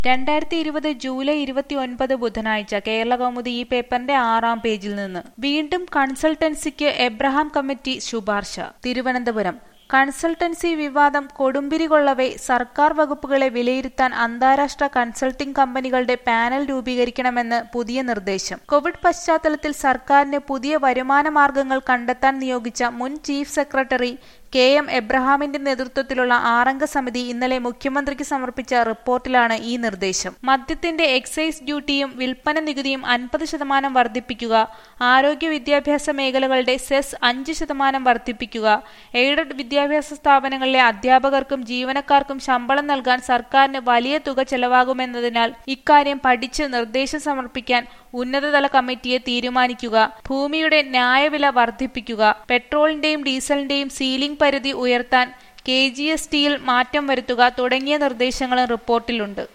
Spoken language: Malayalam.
രണ്ടായിരത്തി ഇരുപത് ജൂലൈ ഇരുപത്തി ഒൻപത് ബുധനാഴ്ച കേരള കൗമുദി ഈ പേപ്പറിന്റെ ആറാം പേജിൽ നിന്ന് വീണ്ടും കൺസൾട്ടൻസിക്ക് എബ്രഹാം കമ്മിറ്റി ശുപാർശ തിരുവനന്തപുരം കൺസൾട്ടൻസി വിവാദം കൊടുമ്പിരി കൊള്ളവെ സർക്കാർ വകുപ്പുകളെ വിലയിരുത്താൻ അന്താരാഷ്ട്ര കൺസൾട്ടിംഗ് കമ്പനികളുടെ പാനൽ രൂപീകരിക്കണമെന്ന് പുതിയ നിർദ്ദേശം കോവിഡ് പശ്ചാത്തലത്തിൽ സർക്കാരിന് പുതിയ വരുമാന മാർഗങ്ങൾ കണ്ടെത്താൻ നിയോഗിച്ച മുൻ ചീഫ് സെക്രട്ടറി കെ എം എബ്രഹാമിന്റെ നേതൃത്വത്തിലുള്ള ആറംഗ സമിതി ഇന്നലെ മുഖ്യമന്ത്രിക്ക് സമർപ്പിച്ച റിപ്പോർട്ടിലാണ് ഈ നിർദ്ദേശം മദ്യത്തിന്റെ എക്സൈസ് ഡ്യൂട്ടിയും വിൽപ്പന നികുതിയും അൻപത് ശതമാനം വർദ്ധിപ്പിക്കുക ആരോഗ്യ വിദ്യാഭ്യാസ മേഖലകളുടെ സെസ് അഞ്ച് ശതമാനം വർദ്ധിപ്പിക്കുക എയ്ഡഡ് വിദ്യാഭ്യാസ സ്ഥാപനങ്ങളിലെ അധ്യാപകർക്കും ജീവനക്കാർക്കും ശമ്പളം നൽകാൻ സർക്കാരിന് വലിയ തുക ചെലവാകുമെന്നതിനാൽ ഇക്കാര്യം പഠിച്ച് നിർദ്ദേശം സമർപ്പിക്കാൻ ഉന്നതതല കമ്മിറ്റിയെ തീരുമാനിക്കുക ഭൂമിയുടെ ന്യായവില വർദ്ധിപ്പിക്കുക പെട്രോളിന്റെയും ഡീസലിന്റെയും സീലിംഗ് പരിധി ഉയർത്താൻ കെ ജി എസ് ടിയിൽ മാറ്റം വരുത്തുക തുടങ്ങിയ നിർദ്ദേശങ്ങളും റിപ്പോർട്ടിലുണ്ട്